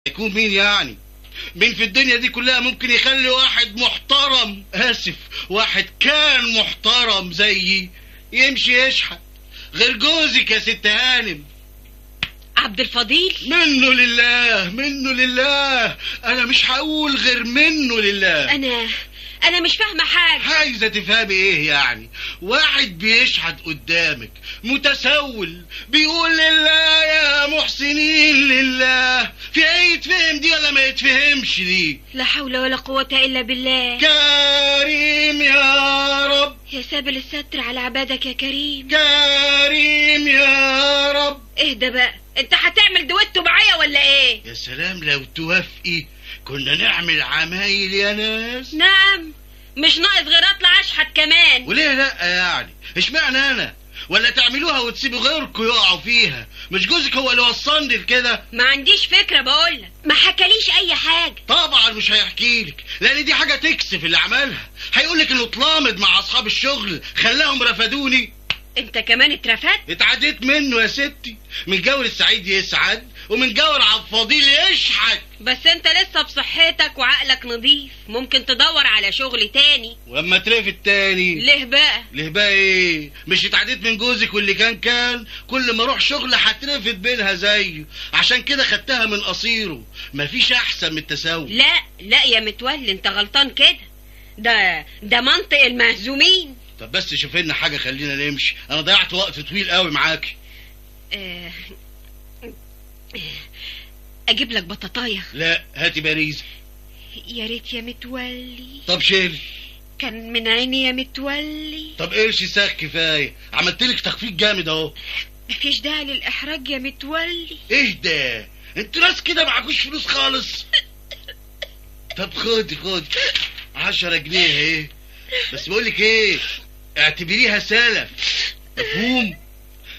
يكون مين يعني مين في الدنيا دي كلها ممكن يخلي واحد محترم اسف واحد كان محترم زيي يمشي يشحت غير جوزك يا ست هانم عبد الفضيل منه لله منه لله انا مش هقول غير منه لله انا انا مش فاهمه حاجه عايزه تفهمي ايه يعني واحد بيشحت قدامك متسول بيقول لله يا محسنين لله في ايه يتفهم دي ولا ما يتفهمش دي لا حول ولا قوه الا بالله كريم يا رب يا سابل الستر على عبادك يا كريم كريم يا رب اهدى بقى انت هتعمل دويتو معايا ولا ايه يا سلام لو توافقي كنا نعمل عمايل يا ناس نعم مش ناقص غير اطلع اشحت كمان وليه لا يعني اشمعنى انا ولا تعملوها وتسيبوا غيركم يقعوا فيها مش جوزك هو اللي وصلني لكده ما عنديش فكره بقولك ما حكاليش اي حاجه طبعا مش هيحكي لك لان دي حاجه تكسف اللي عملها هيقول لك انه اتلامد مع اصحاب الشغل خلاهم رفدوني انت كمان اترفدت اتعديت منه يا ستي من جور السعيد يسعد ومن جور عبد الفضيل يشحت بس انت لسه بصحتك وعقلك نظيف ممكن تدور على شغل تاني واما ترفد تاني ليه بقى ليه بقى ايه مش اتعديت من جوزك واللي كان كان كل ما اروح شغل هترفد بينها زيه عشان كده خدتها من قصيره مفيش احسن من التساوي لا لا يا متولي انت غلطان كده ده ده منطق المهزومين طب بس شوف لنا حاجه خلينا نمشي انا ضيعت وقت طويل قوي معاكي اه، اجيب لك بطاطايه لا هاتي باريزه يا ريت يا متولي طب شيل كان من عيني يا متولي طب قرش ساك كفايه عملت لك تخفيض جامد اهو مفيش داعي للاحراج يا متولي ايه ده انتوا ناس كده معكوش فلوس خالص طب خدي خدي عشرة جنيه ايه بس بقول لك ايه اعتبريها سلف مفهوم